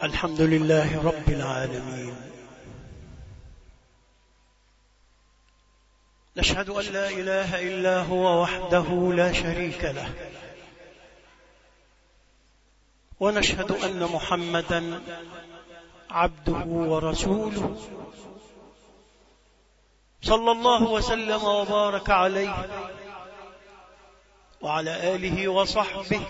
الحمد لله رب العالمين نشهد أن لا إله إلا هو وحده لا شريك له ونشهد أن محمدا عبده ورسوله صلى الله وسلم وبارك عليه وعلى آله وصحبه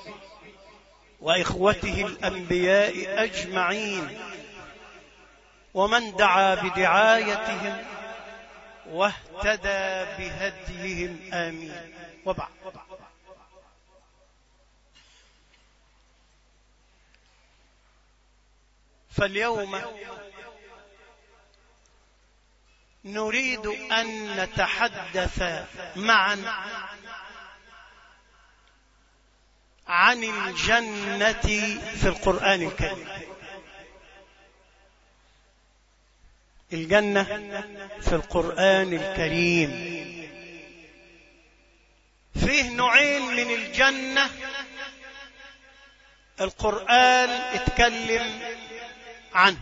وإخوته الأنبياء أجمعين ومن دعا بدعايتهم واهتدى بهديهم آمين وبعد فاليوم نريد أن نتحدث معا عن الجنة في القرآن الكريم الجنة في القرآن الكريم فيه نوعين من الجنة القرآن اتكلم عنه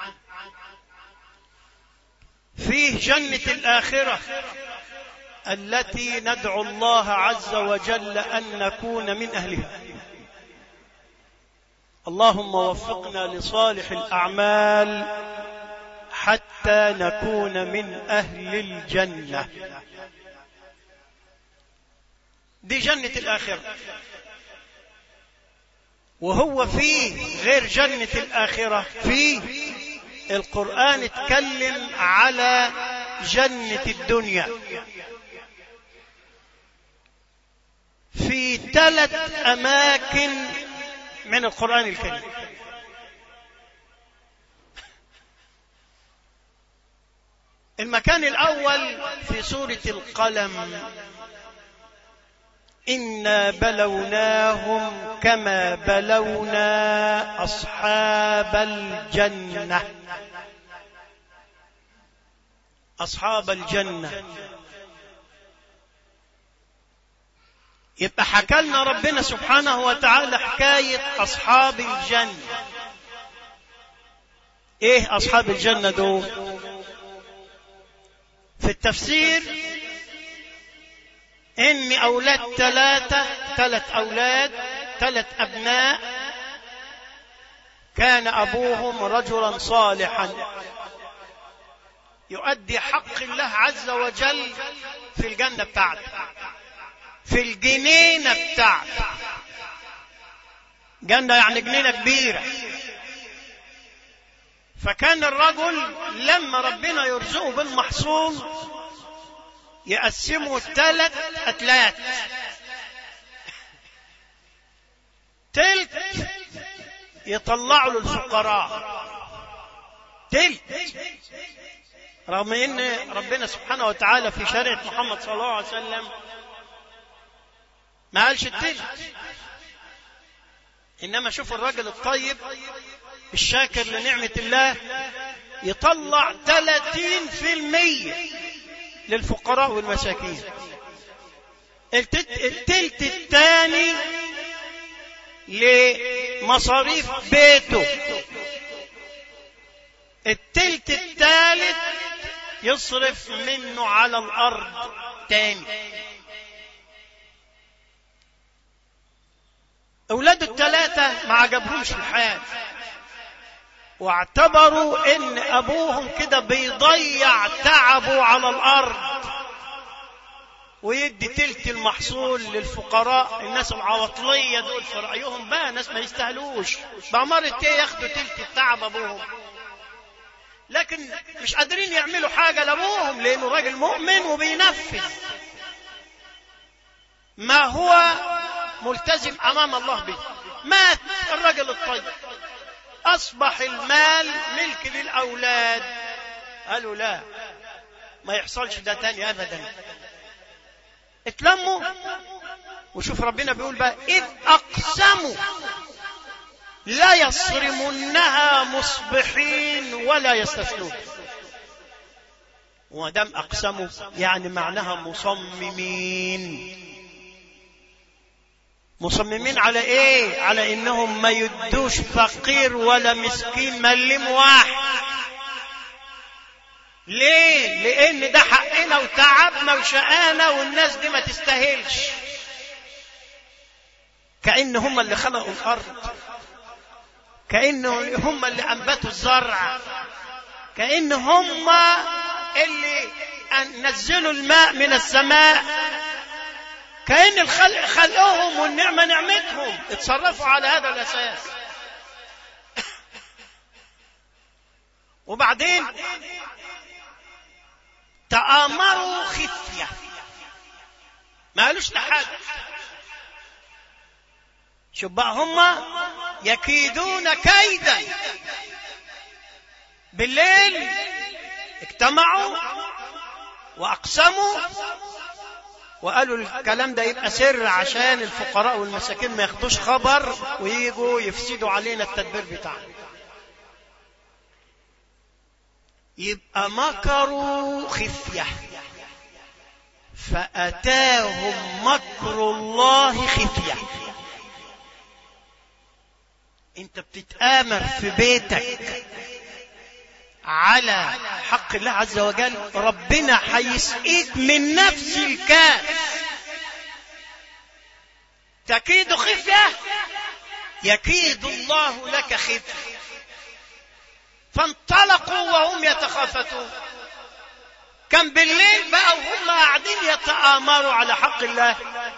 فيه جنة الآخرة التي ندعو الله عز وجل أن نكون من أهلها اللهم وفقنا لصالح الأعمال حتى نكون من أهل الجنة دي جنة الآخرة وهو فيه غير جنة الآخرة فيه القرآن اتكلم على جنة الدنيا في ثلاث أماكن من القرآن الكريم المكان الأول في سورة القلم إنا بلوناهم كما بلونا أصحاب الجنة أصحاب الجنة يبقى حكى لنا ربنا سبحانه وتعالى حكاية أصحاب الجنة إيه أصحاب الجنة دول في التفسير إن أولاد ثلاثة ثلاث أولاد ثلاث أبناء كان أبوهم رجلا صالحا يؤدي حق الله عز وجل في الجنة بتاعته في الجنينة بتاعته جنة يعني جنينة كبيرة فكان الرجل لما ربنا يرزقه بالمحصول يقسمه ثلاث أتلات تلت يطلعوا للفقراء تلت رغم ان ربنا سبحانه وتعالى في شريعة محمد صلى الله عليه وسلم ما قالش التلت انما شوف الراجل الطيب الشاكر لنعمة الله يطلع 30% للفقراء والمساكين التلت الثاني لمصاريف بيته التلت الثالث يصرف منه على الأرض تاني أولاده الثلاثة ما عجبهمش الحال واعتبروا ان ابوهم كده بيضيع تعبه على الارض ويدي تلت المحصول للفقراء الناس العواطليه دول في رايهم بقى ناس ما يستاهلوش بأمارة ايه ياخدوا تلت التعب ابوهم لكن مش قادرين يعملوا حاجة لابوهم لانه راجل مؤمن وبينفذ ما هو ملتزم امام الله به مات الرجل الطيب أصبح المال ملك للأولاد قالوا لا ما يحصلش ده تاني أبدا اتلموا وشوف ربنا بيقول بقى إذ أقسموا لا يصرمنها مصبحين ولا يستثنون ودم أقسموا يعني معناها مصممين مصممين على ايه على انهم ما يدوش فقير ولا مسكين ملم واحد ليه لان ده حقنا وتعبنا وشقانا والناس دي ما تستاهلش كأن هم اللي خلقوا الأرض كأن هم اللي أنبتوا الزرع كأن هم اللي نزلوا الماء من السماء كأن الخلق خلقهم والنعمة نعمتهم اتصرفوا على هذا الأساس وبعدين تآمروا خفية ما قالوش لحد شوف بقى هم يكيدون كيدا بالليل اجتمعوا واقسموا وقالوا الكلام ده يبقى سر عشان الفقراء والمساكين ما ياخدوش خبر ويجوا يفسدوا علينا التدبير بتاعنا يبقى مكروا خفيه فاتاهم مكر الله خفيه انت بتتآمر في بيتك على حق الله عز وجل ربنا هيسقيك من نفس الكاس تكيد خفية يكيد الله لك خفية فانطلقوا وهم يتخافتون كان بالليل بقى وهم قاعدين يتآمروا على حق الله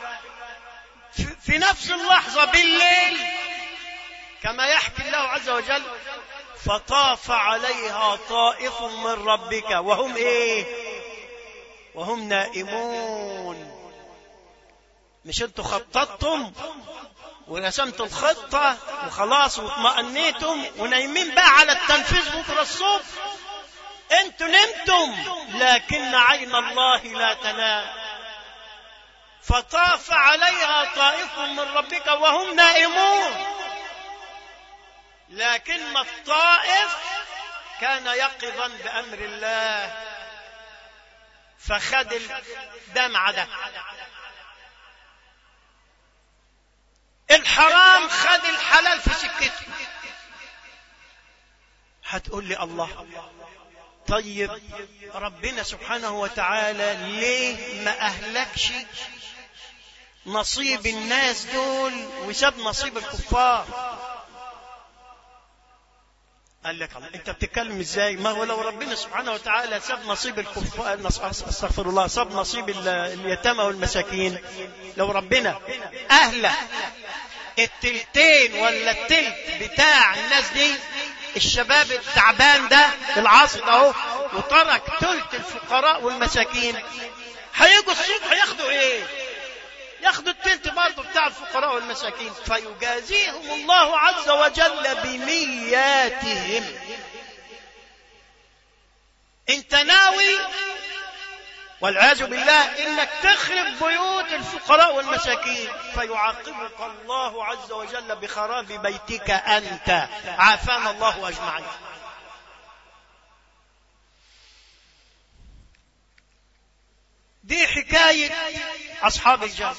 في نفس اللحظة بالليل كما يحكي الله عز وجل فطاف عليها طائف من ربك وهم ايه وهم نائمون مش انتوا خططتم ورسمتوا الخطة وخلاص واطمأنيتم ونايمين بقى على التنفيذ بكرة الصبح انتوا نمتم لكن عين الله لا تنام فطاف عليها طائف من ربك وهم نائمون لكن الطائف كان يقظا بأمر الله فخد الدمعة ده الحرام خد الحلال في سكته هتقول لي الله طيب ربنا سبحانه وتعالى ليه ما أهلكش نصيب الناس دول وساب نصيب الكفار قال لك الله انت بتتكلم ازاي ما هو لو ربنا سبحانه وتعالى ساب نصيب الكفار استغفر الله ساب نصيب اليتامى والمساكين لو ربنا اهله التلتين ولا التلت بتاع الناس دي الشباب التعبان ده العاصي اهو وترك تلت الفقراء والمساكين هيجوا الصبح ياخدوا ايه ياخدوا التلت برضه بتاع الفقراء والمساكين فيجازيهم الله عز وجل بنياتهم انت ناوي والعياذ بالله انك تخرب بيوت الفقراء والمساكين فيعاقبك الله عز وجل بخراب بيتك انت عافانا الله اجمعين دي حكاية أصحاب الجنة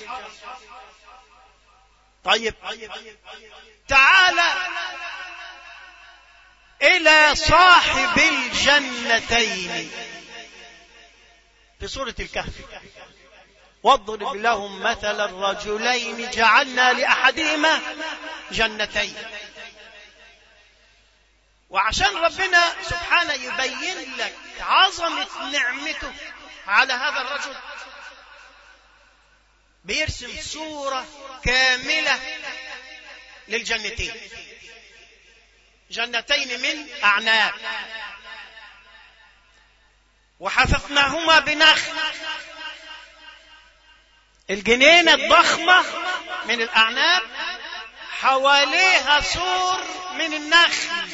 طيب تعال إلى صاحب الجنتين في سورة الكهف واضرب لهم مثل الرجلين جعلنا لأحدهما جنتين وعشان ربنا سبحانه يبين لك عظمة نعمته على هذا الرجل بيرسم صورة كاملة للجنتين جنتين من أعناب وحففناهما بنخل الجنينة الضخمة من الأعناب حواليها سور من النخل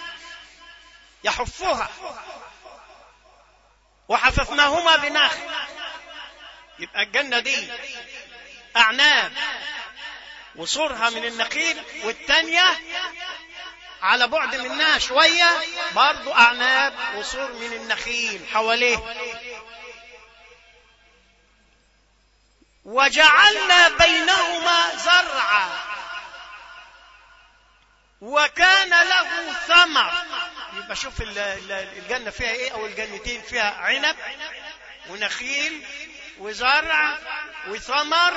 يحفها وحففناهما بنخل يبقى الجنة دي أعناب وصورها من النخيل والتانية على بعد منها شوية برضو أعناب وصور من النخيل حواليه وجعلنا بينهما زرعا وكان له ثمر يبقى شوف الجنة فيها ايه او الجنتين فيها عنب ونخيل وزرع وثمر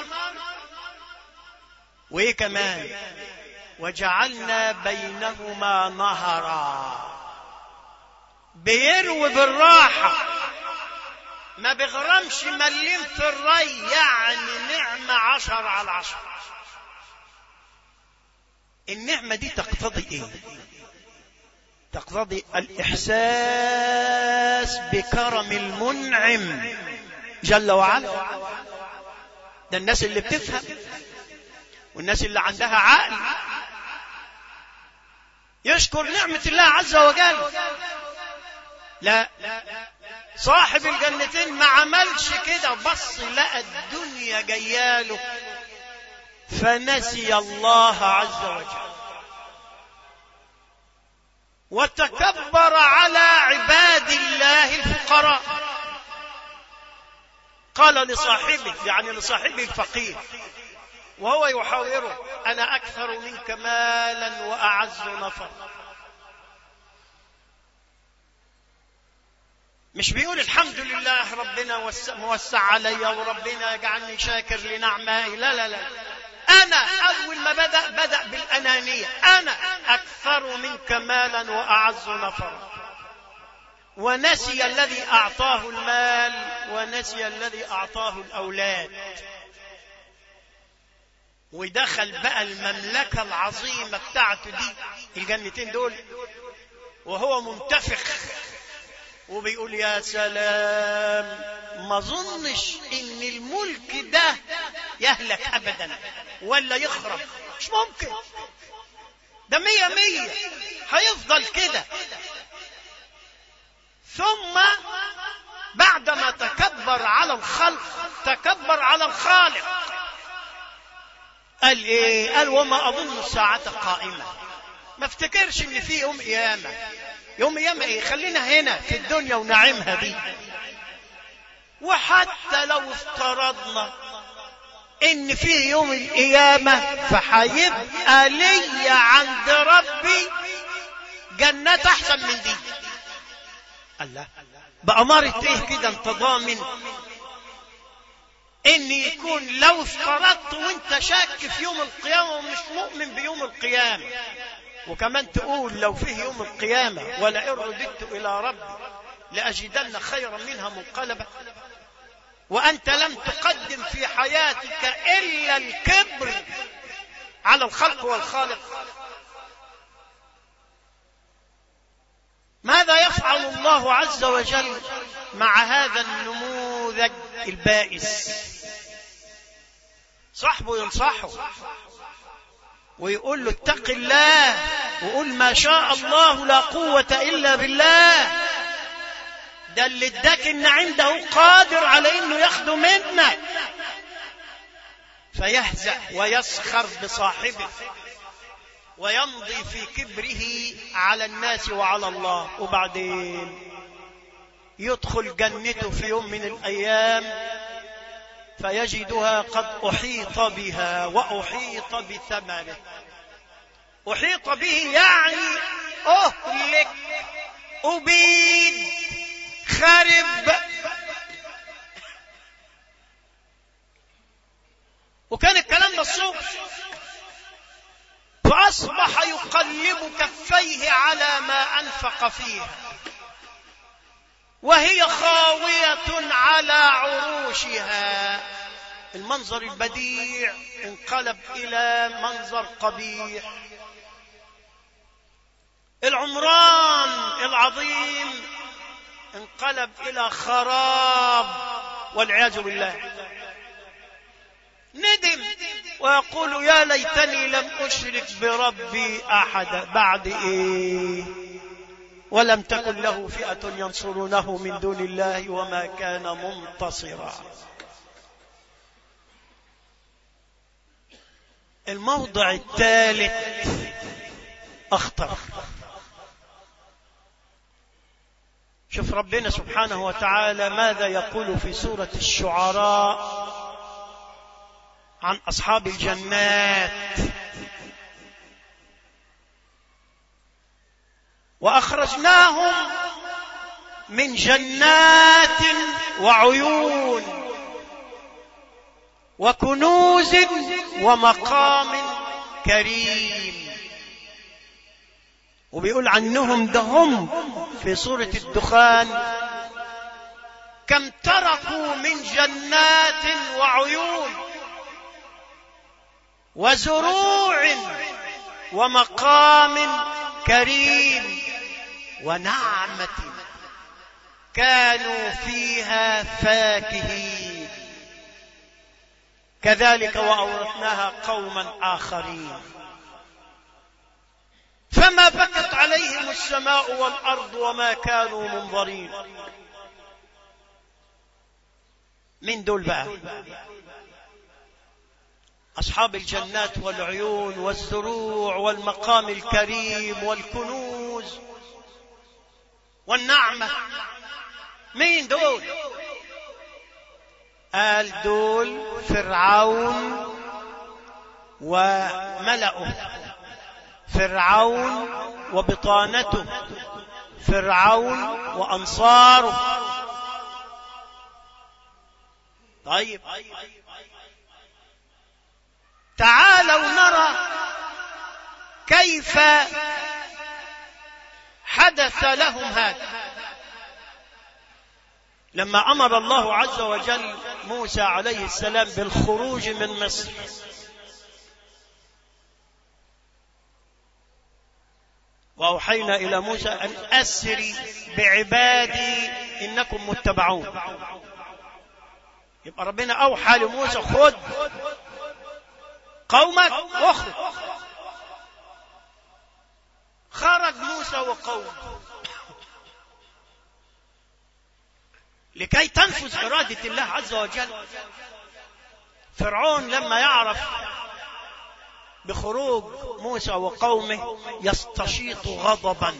وايه كمان وجعلنا بينهما نهرا بيروي بالراحة ما بيغرمش مليم في الري يعني نعمة عشر على عشر النعمة دي تقتضي ايه تقتضي الإحساس بكرم المنعم جل وعلا ده الناس اللي بتفهم والناس اللي عندها عقل يشكر نعمة الله عز وجل لا صاحب الجنتين ما عملش كده بص لقى الدنيا جياله فنسي الله عز وجل وتكبر على عباد الله الفقراء قال لصاحبه يعني لصاحبه الفقير وهو يحاوره انا اكثر منك مالا واعز نفرا مش بيقول الحمد لله ربنا موسع علي وربنا يجعلني شاكر لنعمائي لا لا لا أنا أول ما بدأ بدأ بالأنانية أنا أكثر منك مالا وأعز نفرا ونسي الذي أعطاه المال ونسي الذي أعطاه الأولاد ودخل بقى المملكة العظيمة بتاعته دي الجنتين دول وهو منتفخ وبيقول يا سلام ما ظنش ان الملك ده يهلك ابدا ولا يخرب مش ممكن ده مية مية هيفضل كده ثم بعدما تكبر على الخلق تكبر على الخالق قال ايه قال وما اظن الساعة قائمة ما افتكرش ان في يوم قيامة يوم قيامة ايه خلينا هنا في الدنيا ونعيمها دي وحتى لو افترضنا ان في يوم القيامة فهيبقى لي عند ربي جنات احسن من دي الله بأمارة ايه كده انت ضامن ان يكون لو افترضت وانت شاك في يوم القيامة ومش مؤمن بيوم القيامة وكمان تقول لو فيه يوم القيامة ولئن رددت إلى ربي لأجدن خيرا منها منقلبا وأنت لم تقدم في حياتك إلا الكبر على الخلق والخالق ماذا يفعل الله عز وجل مع هذا النموذج البائس صاحبه ينصحه ويقول له اتق الله وقول ما شاء الله لا قوة إلا بالله ده اللي اداك ان عنده قادر على انه ياخده منك فيهزأ ويسخر بصاحبه ويمضي في كبره على الناس وعلى الله وبعدين يدخل جنته في يوم من الايام فيجدها قد احيط بها واحيط بثمره احيط به يعني اهلك ابيد خرب وكان الكلام ده الصبح فأصبح يقلب كفيه على ما أنفق فيها وهي خاوية على عروشها المنظر البديع انقلب إلى منظر قبيح العمران العظيم انقلب إلى خراب والعياذ بالله ندم ويقول يا ليتني لم أشرك بربي أحدا بعد إيه ولم تكن له فئة ينصرونه من دون الله وما كان منتصرا الموضع الثالث أخطر شوف ربنا سبحانه وتعالى ماذا يقول في سورة الشعراء عن أصحاب الجنات وأخرجناهم من جنات وعيون وكنوز ومقام كريم وبيقول عنهم ده هم في سورة الدخان كم تركوا من جنات وعيون وزروع ومقام كريم ونعمة كانوا فيها فاكهين كذلك وأورثناها قوما آخرين فما بكت عليهم السماء والأرض وما كانوا منظرين من دول بقى أصحاب الجنات والعيون والزروع والمقام الكريم والكنوز والنعمة مين دول قال دول فرعون وملأه فرعون وبطانته فرعون وأنصاره طيب تعالوا نرى كيف حدث لهم هذا لما امر الله عز وجل موسى عليه السلام بالخروج من مصر واوحينا الى موسى ان اسري بعبادي انكم متبعون يبقى ربنا اوحى لموسى خذ قومك واخرج خرج موسى وقومه لكي تنفذ إرادة الله عز وجل فرعون لما يعرف بخروج موسى وقومه يستشيط غضبا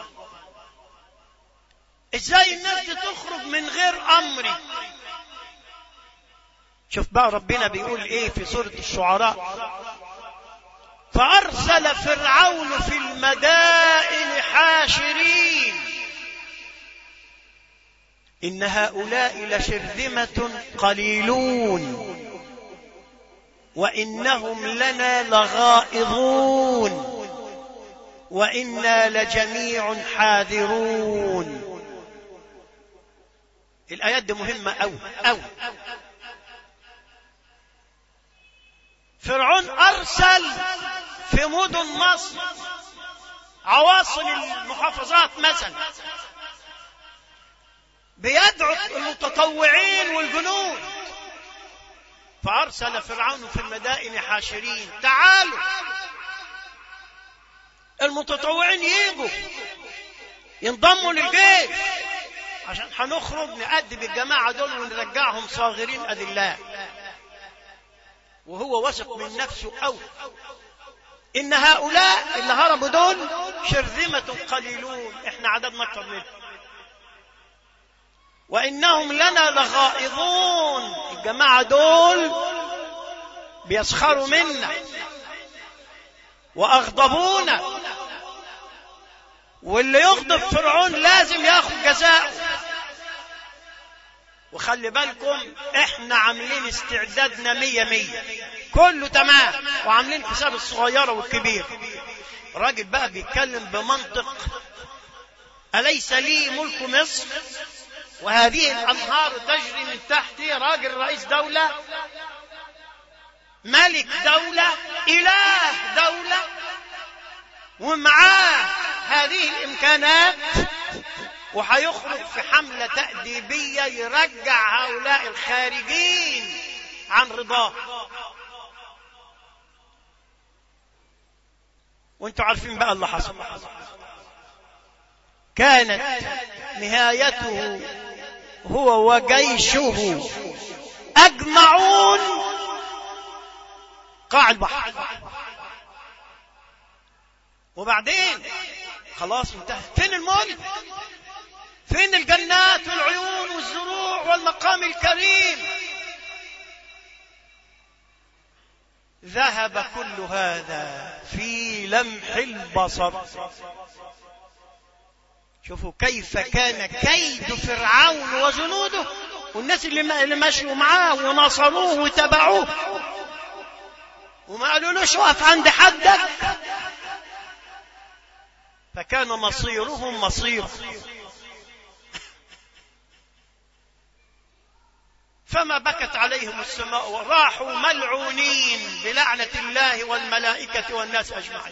ازاي الناس دي تخرج من غير امري شوف بقى ربنا بيقول ايه في سورة الشعراء فارسل فرعون في المدائن حاشرين إن هؤلاء لشرذمة قليلون وإنهم لنا لغائظون وإنا لجميع حاذرون الآيات دي مهمة أو أو فرعون أرسل في مدن مصر عواصم المحافظات مثلا بيدعو المتطوعين والجنود فأرسل فرعون في المدائن حاشرين تعالوا المتطوعين يجوا ينضموا للجيش عشان هنخرج نأدب الجماعة دول ونرجعهم صاغرين أذلاء وهو واثق من نفسه أوي إن هؤلاء اللي هربوا دول شرذمة قليلون إحنا عددنا أكثر منهم وإنهم لنا لغائظون الجماعة دول بيسخروا منا وأغضبونا واللي يغضب فرعون لازم ياخد جزاءه وخلي بالكم احنا عاملين استعدادنا مية مية كله تمام وعاملين حساب الصغيرة والكبير راجل بقى بيتكلم بمنطق أليس لي ملك مصر وهذه الأنهار تجري من تحتي راجل رئيس دولة ملك دولة إله دولة ومعاه هذه الإمكانات وهيخرج في حملة تأديبية يرجع هؤلاء الخارجين عن رضاه وانتوا عارفين بقى اللي حصل كانت نهايته هو وجيشه أجمعون قاع البحر وبعدين خلاص انتهى فين الملك فين الجنات والعيون والزروع والمقام الكريم ذهب كل هذا في لمح البصر شوفوا كيف كان كيد فرعون وجنوده والناس اللي اللي مشوا معاه ونصروه وتبعوه وما قالولوش اقف عند حدك فكان مصيرهم مصير فما بكت عليهم السماء وراحوا ملعونين بلعنة الله والملائكة والناس أجمعين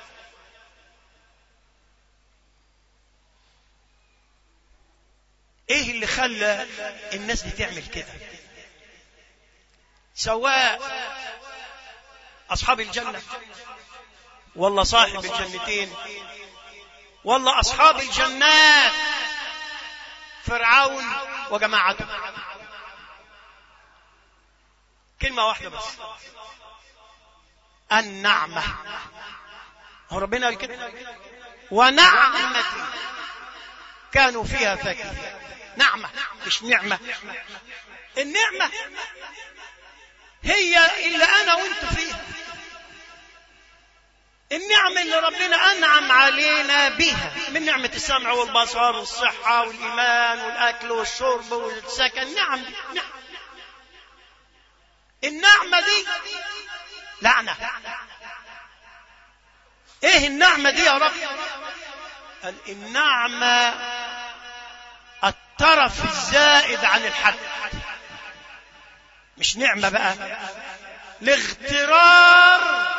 ايه اللي خلى الناس دي تعمل كده سواء اصحاب الجنه والله صاحب الجنتين والله اصحاب الجنات فرعون وجماعته كلمه واحده بس النعمه هو ربنا قال كده ونعمه كانوا فيها فاكهين نعمة مش نعمة النعمة هي اللي أنا وأنت فيها النعمة اللي ربنا أنعم علينا بها من نعمة السمع والبصر والصحة والإيمان والأكل والشرب والسكن نعم دي نعم النعمة دي لعنة ايه النعمة دي يا رب قال النعمة الترف الزائد عن الحد مش نعمة بقى الاغترار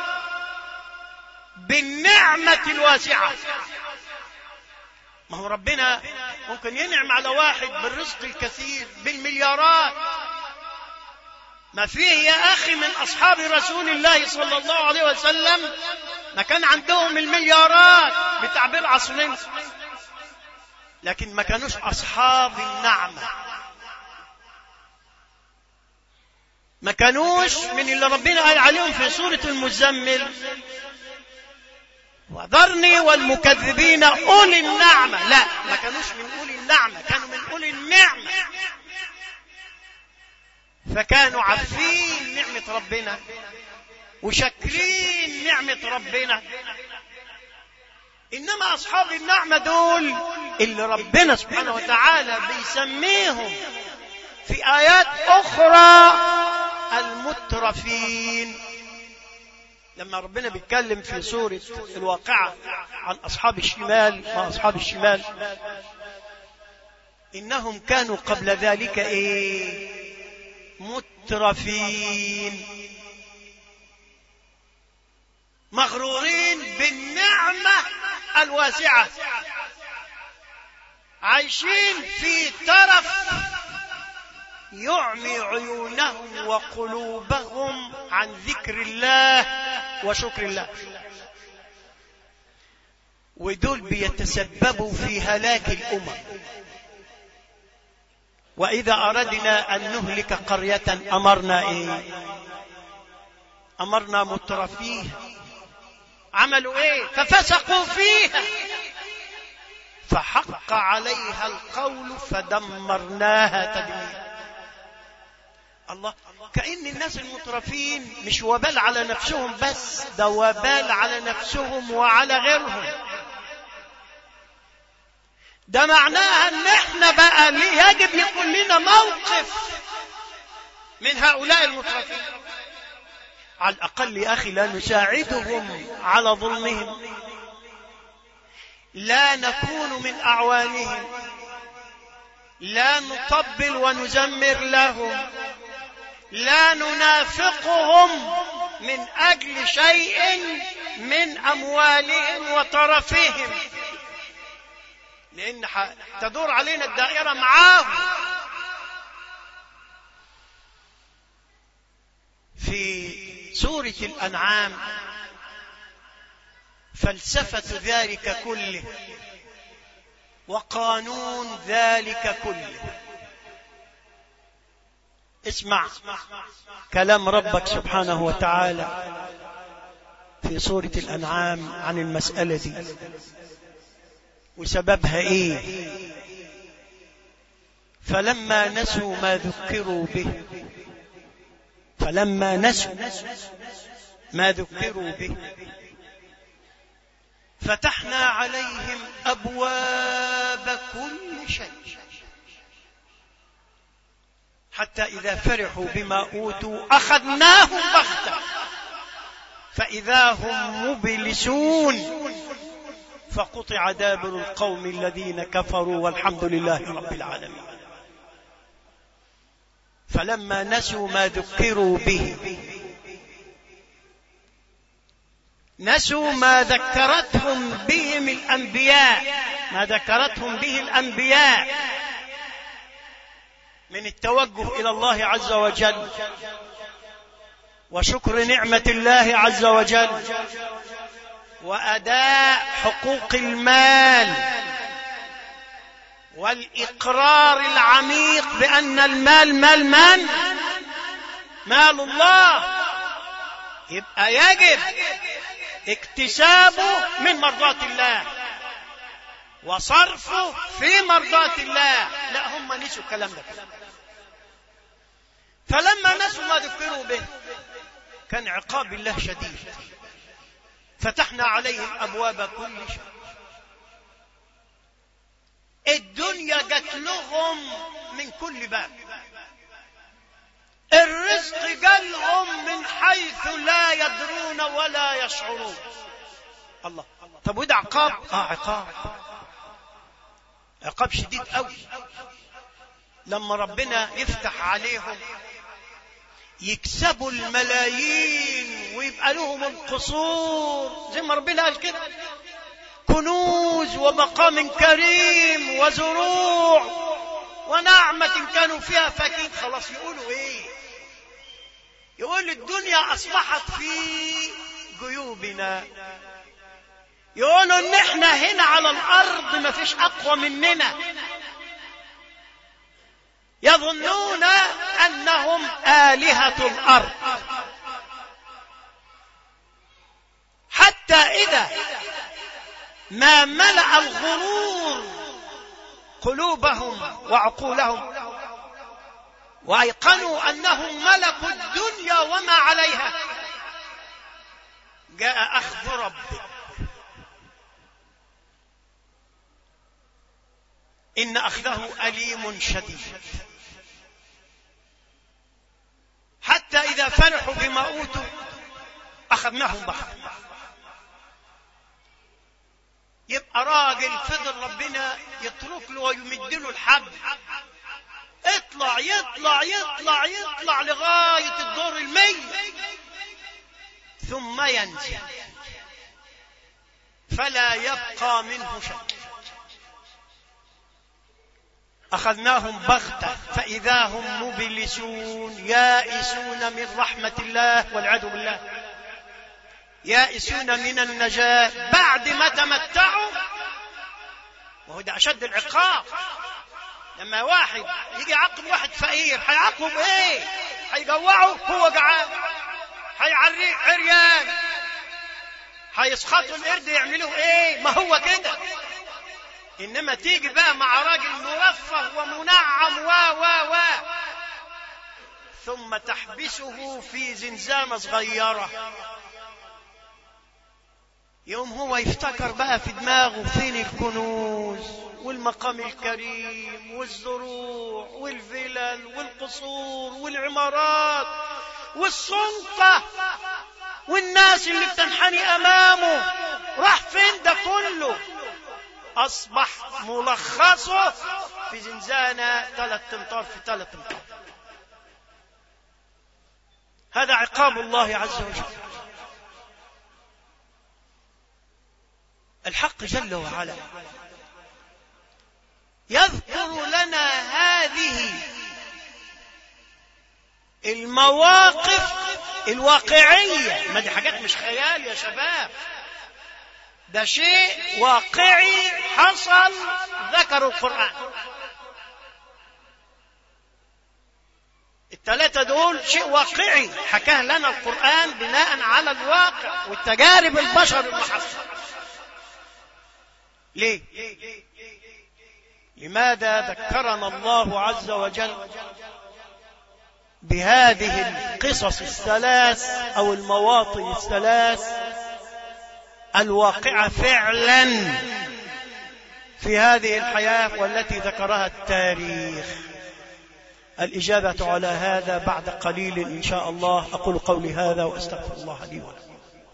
بالنعمة الواسعة ما هو ربنا ممكن ينعم على واحد بالرزق الكثير بالمليارات ما فيه يا أخي من أصحاب رسول الله صلى الله عليه وسلم ما كان عندهم المليارات بتعبير عصرنا لكن ما كانوش أصحاب النعمة ما كانوش من اللي ربنا قال عليهم في سورة المزمل وذرني والمكذبين أولي النعمة لا ما كانوش من أولي النعمة كانوا من أولي النعمة فكانوا عارفين نعمة ربنا وشاكرين نعمة ربنا إنما أصحاب النعمة دول اللي ربنا سبحانه وتعالى بيسميهم في آيات أخرى المترفين لما ربنا بيتكلم في سورة الواقعة عن أصحاب الشمال وأصحاب الشمال إنهم كانوا قبل ذلك إيه مترفين مغرورين بالنعمة الواسعة عايشين في ترف يعمي عيونهم وقلوبهم عن ذكر الله وشكر الله ودول بيتسببوا في هلاك الأمم وإذا أردنا أن نهلك قرية أمرنا إيه أمرنا مترفيه عملوا إيه ففسقوا فيها فحق عليها القول فدمرناها تدميرا الله كأن الناس المترفين مش وبال على نفسهم بس ده وبال على نفسهم وعلى غيرهم ده معناها ان احنا بقى يجب يكون لنا موقف من هؤلاء المترفين على الاقل يا اخي لا نساعدهم على ظلمهم لا نكون من اعوانهم لا نطبل ونزمر لهم لا ننافقهم من اجل شيء من اموالهم وطرفهم لان تدور علينا الدائره معاهم في سوره الانعام فلسفه ذلك كله وقانون ذلك كله اسمع كلام ربك سبحانه وتعالى في سورة الأنعام عن المسألة دي وسببها إيه فلما نسوا ما ذكروا به فلما نسوا ما ذكروا به فتحنا عليهم أبواب كل شيء حتى إذا فرحوا بما أوتوا أخذناهم بغتة فإذا هم مبلسون فقطع دابر القوم الذين كفروا والحمد لله رب العالمين فلما نسوا ما ذكروا به نسوا ما ذكرتهم بهم الأنبياء ما ذكرتهم به الأنبياء من التوجه إلى الله عز وجل وشكر نعمة الله عز وجل وأداء حقوق المال والإقرار العميق بأن المال مال من؟ مال الله يبقى يجب اكتسابه من مرضاة الله وصرفه في مرضاة الله لا هم نسوا الكلام ده فلما نسوا ما ذكروا به كان عقاب الله شديد فتحنا عليهم أبواب كل شيء الدنيا جت لهم من كل باب الرزق جالهم من حيث لا يدرون ولا يشعرون الله طب وده عقاب اه عقاب عقاب شديد قوي لما ربنا يفتح عليهم يكسبوا الملايين ويبقى لهم القصور زي ما ربنا قال كده كنوز ومقام كريم وزروع ونعمة كانوا فيها فاكين خلاص يقولوا ايه يقول الدنيا اصبحت في جيوبنا يقولوا ان احنا هنا على الارض ما فيش اقوى مننا يظنون انهم الهه الارض حتى اذا ما ملا الغرور قلوبهم وعقولهم وايقنوا انهم ملكوا الدنيا وما عليها جاء اخذ ربك ان اخذه اليم شديد حتى اذا فرحوا بما اوتوا اخذناهم بحر يبقى راجل فضل ربنا يترك له ويمد له الحبل اطلع يطلع يطلع يطلع لغاية الدور المية ثم ينزل فلا يبقى منه شيء أخذناهم بغتة فإذا هم مبلسون يائسون من رحمة الله والعياذ بالله يائسون من النجاة بعد ما تمتعوا وهو ده أشد العقاب لما واحد يجي يعاقب واحد فقير هيعاقبه بايه؟ هيجوعه هو جعان هيعريه عريان هيسخطوا القرد يعملوا ايه؟ ما هو كده انما تيجي بقى مع راجل مرفه ومنعم و و و ثم تحبسه في زنزانه صغيره يوم هو يفتكر بقى في دماغه فين الكنوز والمقام الكريم والزروع والفلل والقصور والعمارات والسلطة والناس اللي بتنحني أمامه راح فين ده كله أصبح ملخصه في زنزانة ثلاث امتار في ثلاث امتار هذا عقاب الله عز وجل الحق جل وعلا يذكر لنا هذه المواقف الواقعية ما دي حاجات مش خيال يا شباب ده شيء واقعي حصل ذكر القرآن الثلاثة دول شيء واقعي حكاه لنا القرآن بناء على الواقع والتجارب البشر المحصلة ليه لماذا ذكرنا الله عز وجل بهذه القصص الثلاث أو المواطن الثلاث الواقعة فعلا في هذه الحياة والتي ذكرها التاريخ الإجابة على هذا بعد قليل إن شاء الله أقول قولي هذا وأستغفر الله لي ولكم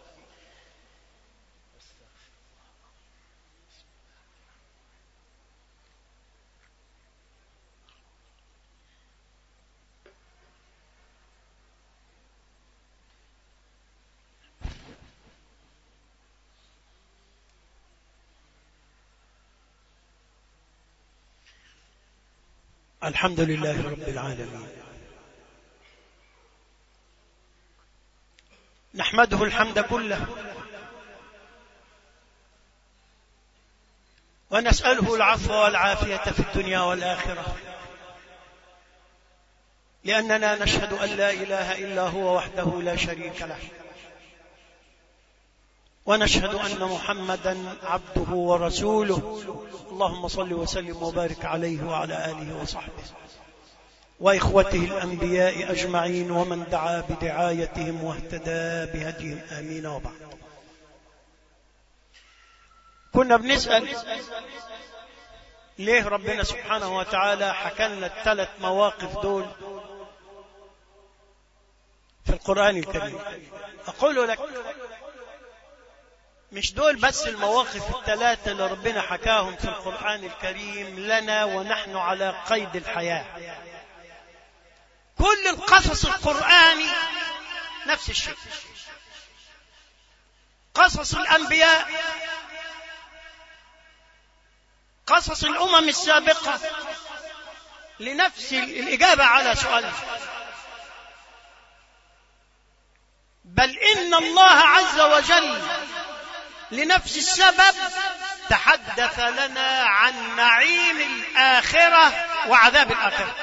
الحمد لله رب العالمين نحمده الحمد كله ونسأله العفو والعافية في الدنيا والآخرة لأننا نشهد أن لا إله إلا هو وحده لا شريك له ونشهد أن محمدا عبده ورسوله اللهم صل وسلم وبارك عليه وعلى آله وصحبه وإخوته الأنبياء أجمعين ومن دعا بدعايتهم واهتدى بهديهم آمين وبعد كنا بنسأل ليه ربنا سبحانه وتعالى حكى لنا الثلاث مواقف دول في القرآن الكريم أقول لك مش دول بس المواقف الثلاثة اللي ربنا حكاهم في القرآن الكريم لنا ونحن على قيد الحياة كل القصص القرآني نفس الشيء قصص الأنبياء قصص الأمم السابقة لنفس الإجابة على سؤال بل إن الله عز وجل لنفس السبب تحدث لنا عن نعيم الآخرة وعذاب الآخرة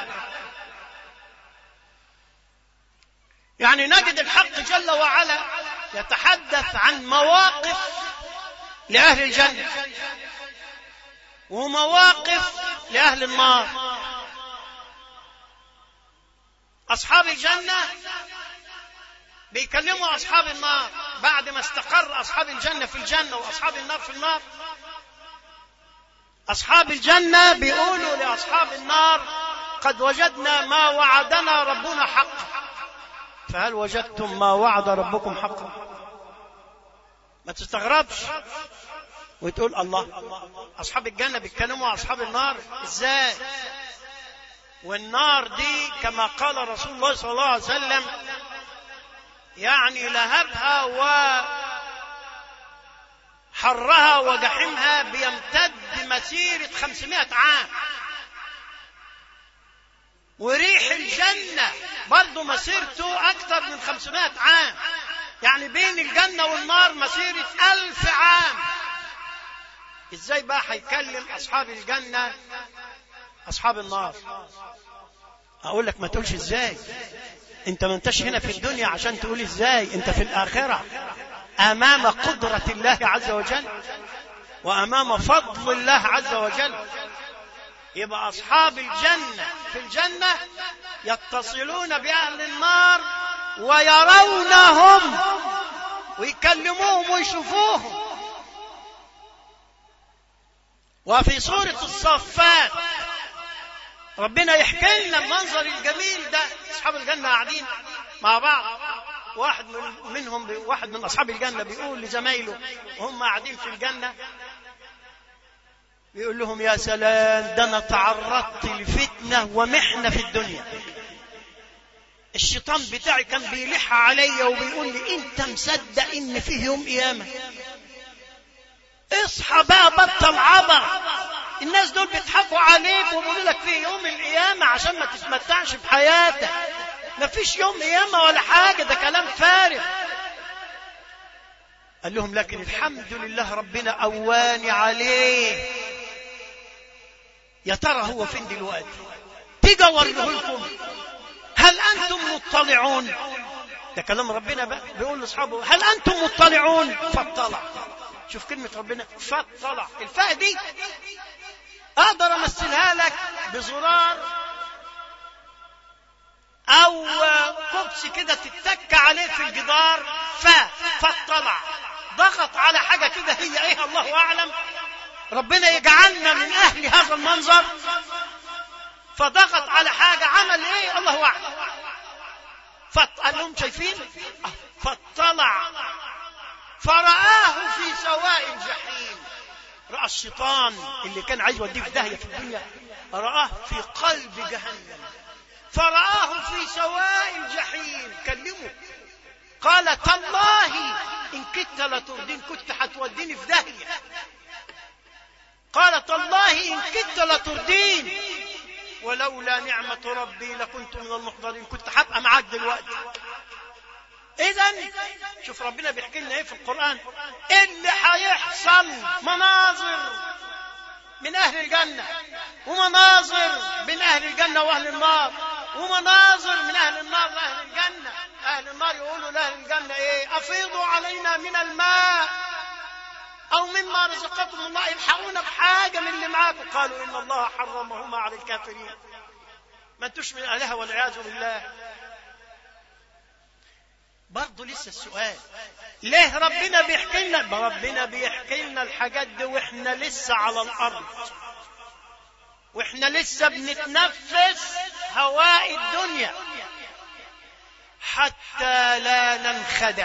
يعني نجد الحق جل وعلا يتحدث عن مواقف لأهل الجنة ومواقف لأهل النار أصحاب الجنة بيكلموا أصحاب النار بعد ما استقر أصحاب الجنة في الجنة وأصحاب النار في النار أصحاب الجنة بيقولوا لأصحاب النار قد وجدنا ما وعدنا ربنا حقا فهل وجدتم ما وعد ربكم حقا ما تستغربش وتقول الله أصحاب الجنة بيتكلموا أصحاب النار إزاي والنار دي كما قال رسول الله صلى الله عليه وسلم يعني لهبها وحرها وجحيمها بيمتد مسيرة خمسمائة عام وريح الجنة برضه مسيرته أكثر من خمسمائة عام يعني بين الجنة والنار مسيرة ألف عام إزاي بقى هيكلم أصحاب الجنة أصحاب النار أقول لك ما تقولش إزاي انت ما انتش هنا في الدنيا عشان تقول ازاي انت في الاخره امام قدره الله عز وجل وامام فضل الله عز وجل يبقى اصحاب الجنه في الجنه يتصلون باهل النار ويرونهم ويكلموهم ويشوفوهم وفي سوره الصفات ربنا يحكي لنا المنظر الجميل ده اصحاب الجنه قاعدين مع بعض واحد من منهم واحد من اصحاب الجنه بيقول لزمايله وهم قاعدين في الجنه بيقول لهم يا سلام ده انا تعرضت لفتنه ومحنه في الدنيا الشيطان بتاعي كان بيلح عليا وبيقول لي انت مصدق ان فيه يوم قيامه اصحى بقى بطل عبر الناس دول بيضحكوا عليك وبيقولوا لك في يوم القيامة عشان ما تتمتعش بحياتك ما فيش يوم قيامة ولا حاجة ده كلام فارغ قال لهم لكن الحمد لله ربنا قواني عليه يا ترى هو فين دلوقتي تيجي اوريه لكم هل انتم مطلعون ده كلام ربنا بقى بيقول لاصحابه هل انتم مطلعون فاطلع شوف كلمة ربنا فاطلع الفاء دي اقدر امثلها لك بزرار او كبس كده تتك عليه في الجدار ف فاطلع ضغط على حاجه كده هي ايه الله اعلم ربنا يجعلنا من اهل هذا المنظر فضغط على حاجه عمل ايه الله اعلم فقال لهم شايفين فاطلع فرآه في سواء الجحيم رأى الشيطان اللي كان عايز يوديه في داهية في الدنيا رآه في قلب جهنم فرآه في سواء الجحيم كلمه قال تالله إن كدت لتردين كنت هتوديني في داهية قال تالله إن كدت لتردين ولولا نعمة ربي لكنت من المحضرين كنت هبقى معاك دلوقتي إذا شوف ربنا بيحكي لنا إيه في القرآن اللي هيحصل مناظر من أهل الجنة ومناظر من أهل الجنة وأهل النار ومناظر من أهل النار لأهل الجنة أهل النار يقولوا لأهل الجنة إيه أفيضوا علينا من الماء أو مما رزقكم الله يلحقونا بحاجة من اللي معاكم قالوا إن الله حرمهما على الكافرين ما انتوش من أهلها والعياذ بالله برضه لسه السؤال ليه ربنا بيحكي لنا ربنا بيحكي لنا الحاجات دي واحنا لسه على الارض واحنا لسه بنتنفس هواء الدنيا حتى لا ننخدع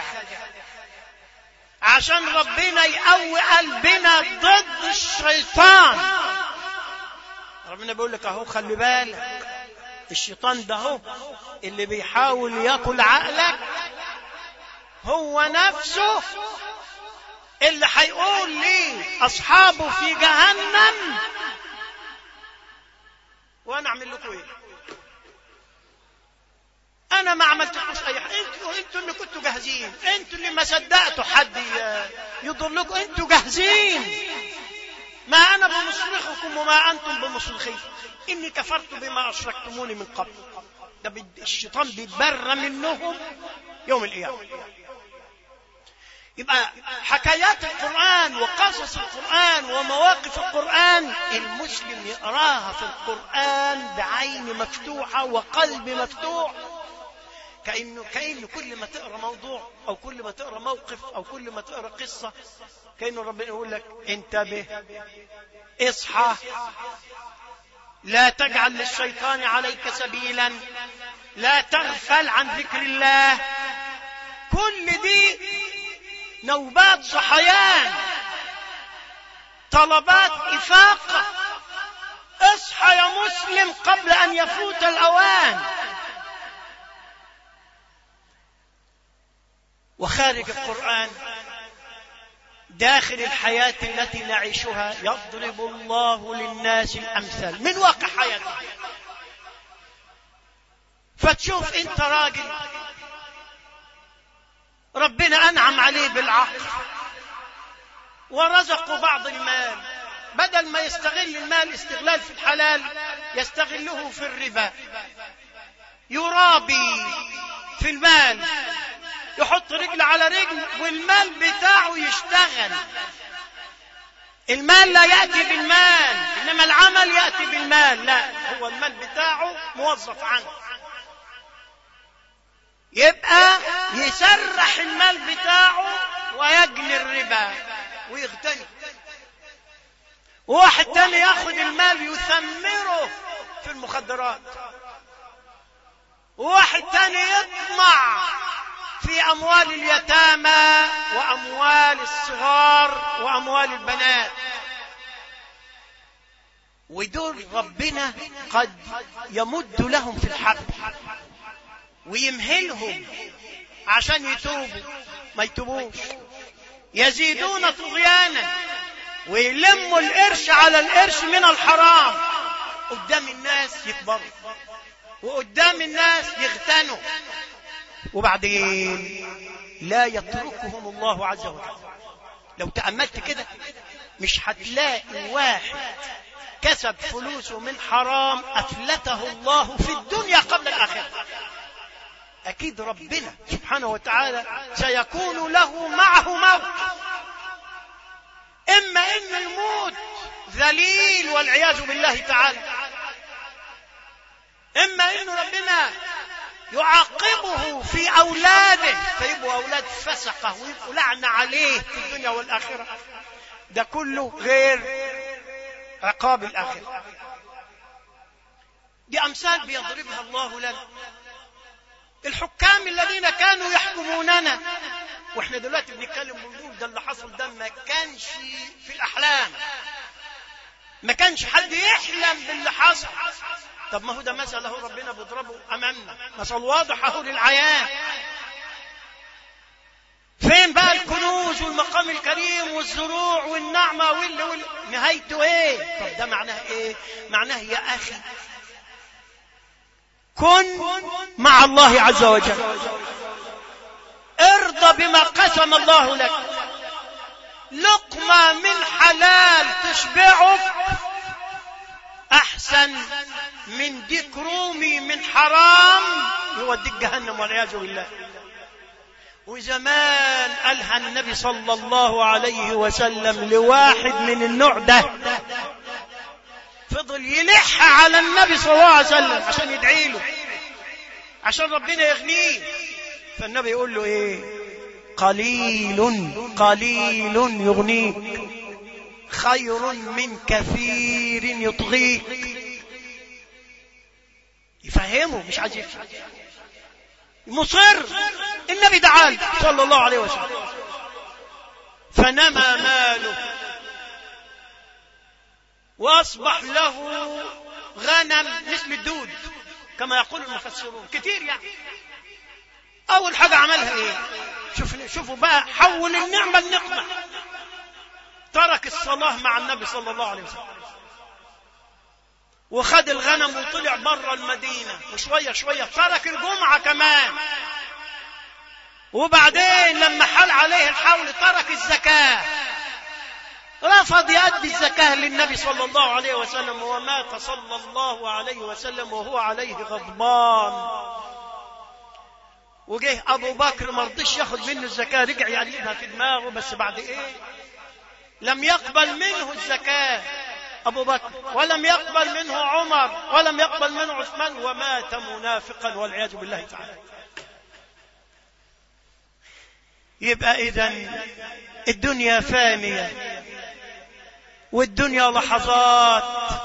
عشان ربنا يقوي قلبنا ضد الشيطان ربنا بيقول لك اهو خلي بالك الشيطان ده هو اللي بيحاول ياكل عقلك هو نفسه اللي هيقول لي اصحابه في جهنم وانا اعمل لكم ايه انا ما عملتلكوش اي حاجه انتوا انتوا اللي كنتوا جاهزين انتوا اللي ما صدقتوا حد يضلكم انتوا جاهزين ما انا بمصرخكم وما انتم بمصرخي اني كفرت بما اشركتموني من قبل ده الشيطان بيتبرى منهم يوم القيامه يبقى حكايات القرآن وقصص القرآن ومواقف القرآن المسلم يقراها في القرآن بعين مفتوحة وقلب مفتوح كأنه كأنه كل ما تقرا موضوع أو كل ما تقرا موقف أو كل ما تقرا قصة كأنه ربنا يقول لك انتبه اصحى لا تجعل للشيطان عليك سبيلا لا تغفل عن ذكر الله كل دي نوبات صحيان طلبات إفاقة اصحى يا مسلم قبل أن يفوت الأوان وخارج القرآن داخل الحياة التي نعيشها يضرب الله للناس الأمثال من واقع حياتنا فتشوف انت راجل ربنا أنعم عليه بالعقل ورزقه بعض المال بدل ما يستغل المال استغلال في الحلال يستغله في الربا يرابي في المال يحط رجل على رجل والمال بتاعه يشتغل المال لا يأتي بالمال إنما العمل يأتي بالمال لا هو المال بتاعه موظف عنه يبقى يسرح المال بتاعه ويجني الربا ويغتني وواحد تاني ياخد المال يثمره في المخدرات وواحد تاني يطمع في أموال اليتامى وأموال الصغار وأموال البنات ودول ربنا قد يمد لهم في الحبل ويمهلهم عشان يتوبوا ما يتوبوش يزيدون طغيانا ويلموا القرش على القرش من الحرام قدام الناس يكبروا وقدام الناس يغتنوا وبعدين لا يتركهم الله عز وجل لو تأملت كده مش هتلاقي واحد كسب فلوسه من حرام أفلته الله في الدنيا قبل الآخرة أكيد ربنا سبحانه وتعالى سيكون له معه موت إما إنه يموت ذليل والعياذ بالله تعالى إما إنه ربنا يعاقبه في أولاده فيبقوا أولاد فسقة ويبقوا لعنة عليه في الدنيا والآخرة ده كله غير عقاب الآخرة دي أمثال بيضربها الله لنا الحكام الذين كانوا يحكموننا واحنا دلوقتي بنتكلم بنقول ده اللي حصل ده ما كانش في الأحلام ما كانش حد يحلم باللي حصل طب ما هو ده مثل اهو ربنا بيضربه امامنا مثل واضح اهو للعيان فين بقى الكنوز والمقام الكريم والزروع والنعمة واللي واللي نهايته ايه طب ده معناه ايه معناه يا اخي كن مع الله عز وجل ارضى بما قسم الله لك لقمة من حلال تشبعك أحسن من ديك رومي من حرام يوديك جهنم والعياذ بالله وزمان قالها النبي صلى الله عليه وسلم لواحد من النوع ده فضل يلح على النبي صلى الله عليه وسلم عشان يدعي له عشان ربنا يغنيه فالنبي يقول له ايه قليل قليل يغنيك خير من كثير يطغيك يفهمه مش عايز يفهم مصر النبي دعاه صلى الله عليه وسلم فنمى ماله واصبح له غنم مثل الدود كما يقول المفسرون كتير يعني اول حاجه عملها ايه شوف شوفوا بقى حول النعمه لنقمه ترك الصلاه مع النبي صلى الله عليه وسلم وخد الغنم وطلع بره المدينه وشويه شويه ترك الجمعه كمان وبعدين لما حال عليه الحول ترك الزكاه رفض يؤدي الزكاة للنبي صلى الله عليه وسلم ومات صلى الله عليه وسلم وهو عليه غضبان وجه ابو بكر ما رضيش ياخد منه الزكاه رجع يقلبها في دماغه بس بعد ايه لم يقبل منه الزكاه ابو بكر ولم يقبل منه عمر ولم يقبل منه عثمان ومات منافقا والعياذ بالله تعالى يبقى اذا الدنيا فانيه والدنيا لحظات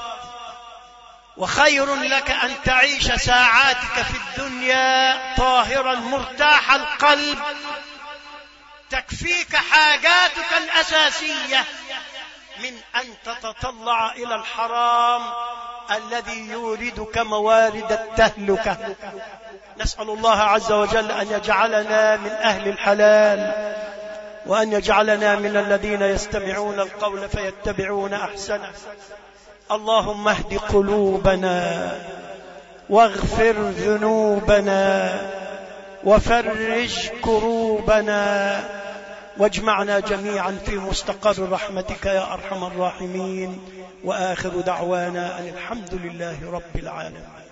وخير لك ان تعيش ساعاتك في الدنيا طاهرا مرتاح القلب تكفيك حاجاتك الاساسيه من ان تتطلع الى الحرام الذي يوردك موارد التهلكه نسال الله عز وجل ان يجعلنا من اهل الحلال وان يجعلنا من الذين يستمعون القول فيتبعون احسنه اللهم اهد قلوبنا واغفر ذنوبنا وفرج كروبنا واجمعنا جميعا في مستقر رحمتك يا ارحم الراحمين واخر دعوانا ان الحمد لله رب العالمين